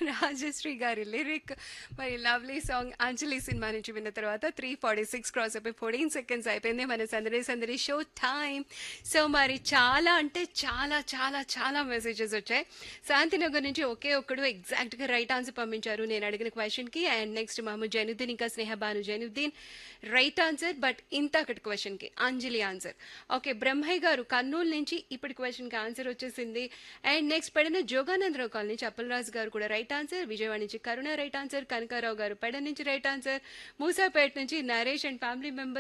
రాజశ్రీ గారి లిరిక్ మరి lovely song అంజలి cinema నుంచి విన్న తర్వాత త్రీ ఫార్టీ సిక్స్ క్రాస్ అయిపోయి ఫోర్టీన్ సెకండ్స్ అయిపోయింది మన సందడి సందడి షో టైం సో మరి చాలా అంటే చాలా చాలా చాలా మెసేజెస్ వచ్చాయి శాంతినగర్ నుంచి ఒకే ఒక్కడు ఎగ్జాక్ట్గా రైట్ ఆన్సర్ పంపించారు నేను అడిగిన క్వశ్చన్కి అండ్ నెక్స్ట్ మహమ్మద్ జైనుద్దీన్ ఇంకా Sneha Banu Zainuddin right answer but ఇంత అక్కడి క్వశ్చన్కి అంజలి ఆన్సర్ ఓకే బ్రహ్మయ్య గారు కర్నూలు నుంచి ఇప్పటి క్వశ్చన్కి ఆన్సర్ వచ్చేసింది అండ్ నెక్స్ట్ పడిన జోగానందరావు కాలనీ చప్పలరాజు గారు కూడా రైట్ ఆన్సర్ విజయవాడ నుంచి కరుణ రైట్ ఆన్సర్ కనకారావు గారు పెడ నుంచి రైట్ ఆన్సర్ మూసాపేట నుంచి నరేష్ అండ్ ఫ్యామిలీ మెంబర్స్